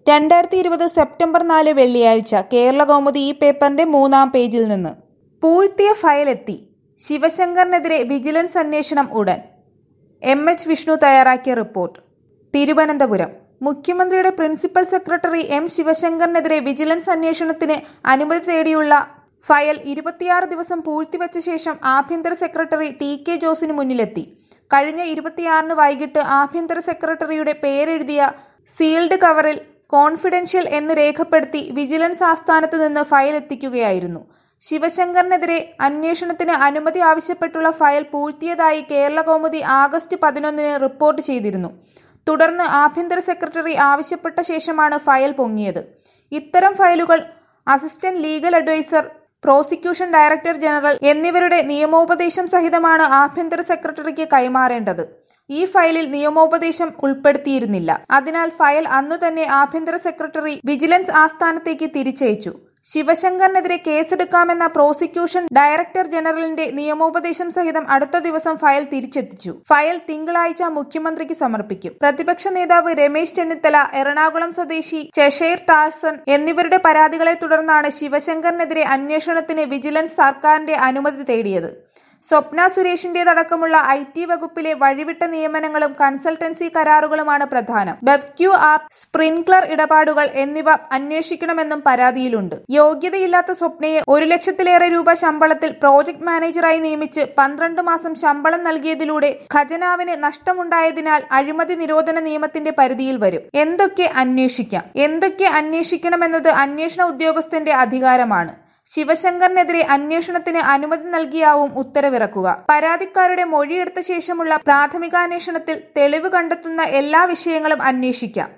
രണ്ടായിരത്തി ഇരുപത് സെപ്റ്റംബർ നാല് വെള്ളിയാഴ്ച കേരള കൗമുദി ഈ പേപ്പറിന്റെ മൂന്നാം പേജിൽ നിന്ന് പൂഴ്ത്തിയ ഫയലെത്തി ശിവശങ്കറിനെതിരെ വിജിലൻസ് അന്വേഷണം ഉടൻ എം എച്ച് വിഷ്ണു തയ്യാറാക്കിയ റിപ്പോർട്ട് തിരുവനന്തപുരം മുഖ്യമന്ത്രിയുടെ പ്രിൻസിപ്പൽ സെക്രട്ടറി എം ശിവശങ്കറിനെതിരെ വിജിലൻസ് അന്വേഷണത്തിന് അനുമതി തേടിയുള്ള ഫയൽ ഇരുപത്തിയാറ് ദിവസം പൂഴ്ത്തിവെച്ച ശേഷം ആഭ്യന്തര സെക്രട്ടറി ടി കെ ജോസിന് മുന്നിലെത്തി കഴിഞ്ഞ ഇരുപത്തിയാറിന് വൈകിട്ട് ആഭ്യന്തര സെക്രട്ടറിയുടെ പേരെഴുതിയ സീൽഡ് കവറിൽ കോൺഫിഡൻഷ്യൽ എന്ന് രേഖപ്പെടുത്തി വിജിലൻസ് ആസ്ഥാനത്ത് നിന്ന് ഫയൽ എത്തിക്കുകയായിരുന്നു ശിവശങ്കറിനെതിരെ അന്വേഷണത്തിന് അനുമതി ആവശ്യപ്പെട്ടുള്ള ഫയൽ പൂഴ്ത്തിയതായി കേരള കൗമുദി ആഗസ്റ്റ് പതിനൊന്നിന് റിപ്പോർട്ട് ചെയ്തിരുന്നു തുടർന്ന് ആഭ്യന്തര സെക്രട്ടറി ആവശ്യപ്പെട്ട ശേഷമാണ് ഫയൽ പൊങ്ങിയത് ഇത്തരം ഫയലുകൾ assistant legal adviser prosecution director general എന്നിവരുടെ നിയമോപദേശം സഹിതമാണ് ആഭ്യന്തര സെക്രട്ടറിക്ക് കൈമാറേണ്ടത് ഈ ഫയലിൽ നിയമോപദേശം ഉൾപ്പെടുത്തിയിരുന്നില്ല അതിനാൽ ഫയൽ അന്നു തന്നെ ആഭ്യന്തര സെക്രട്ടറി വിജിലൻസ് ആസ്ഥാനത്തേക്ക് തിരിച്ചയച്ചു ശിവശങ്കറിനെതിരെ കേസെടുക്കാമെന്ന പ്രോസിക്യൂഷൻ ഡയറക്ടർ ജനറലിന്റെ നിയമോപദേശം സഹിതം അടുത്ത ദിവസം ഫയൽ തിരിച്ചെത്തിച്ചു ഫയൽ തിങ്കളാഴ്ച മുഖ്യമന്ത്രിക്ക് സമർപ്പിക്കും പ്രതിപക്ഷ നേതാവ് രമേശ് ചെന്നിത്തല എറണാകുളം സ്വദേശി ചെഷൈർ ടാഴ്സൺ എന്നിവരുടെ പരാതികളെ തുടർന്നാണ് ശിവശങ്കറിനെതിരെ അന്വേഷണത്തിന് വിജിലൻസ് സർക്കാരിന്റെ അനുമതി തേടിയത് സ്വപ്ന സുരേഷിന്റേതടക്കമുള്ള ഐ ടി വകുപ്പിലെ വഴിവിട്ട നിയമനങ്ങളും കൺസൾട്ടൻസി കരാറുകളുമാണ് പ്രധാനം ബെബ്ക്യു ആപ്പ് സ്പ്രിൻക്ലർ ഇടപാടുകൾ എന്നിവ അന്വേഷിക്കണമെന്നും പരാതിയിലുണ്ട് യോഗ്യതയില്ലാത്ത സ്വപ്നയെ ഒരു ലക്ഷത്തിലേറെ രൂപ ശമ്പളത്തിൽ പ്രോജക്ട് മാനേജറായി നിയമിച്ച് പന്ത്രണ്ട് മാസം ശമ്പളം നൽകിയതിലൂടെ ഖജനാവിന് നഷ്ടമുണ്ടായതിനാൽ അഴിമതി നിരോധന നിയമത്തിന്റെ പരിധിയിൽ വരും എന്തൊക്കെ അന്വേഷിക്കാം എന്തൊക്കെ അന്വേഷിക്കണമെന്നത് അന്വേഷണ ഉദ്യോഗസ്ഥന്റെ അധികാരമാണ് ശിവശങ്കറിനെതിരെ അന്വേഷണത്തിന് അനുമതി നൽകിയാവും ഉത്തരവിറക്കുക പരാതിക്കാരുടെ മൊഴിയെടുത്ത ശേഷമുള്ള പ്രാഥമികാന്വേഷണത്തിൽ തെളിവ് കണ്ടെത്തുന്ന എല്ലാ വിഷയങ്ങളും അന്വേഷിക്കാം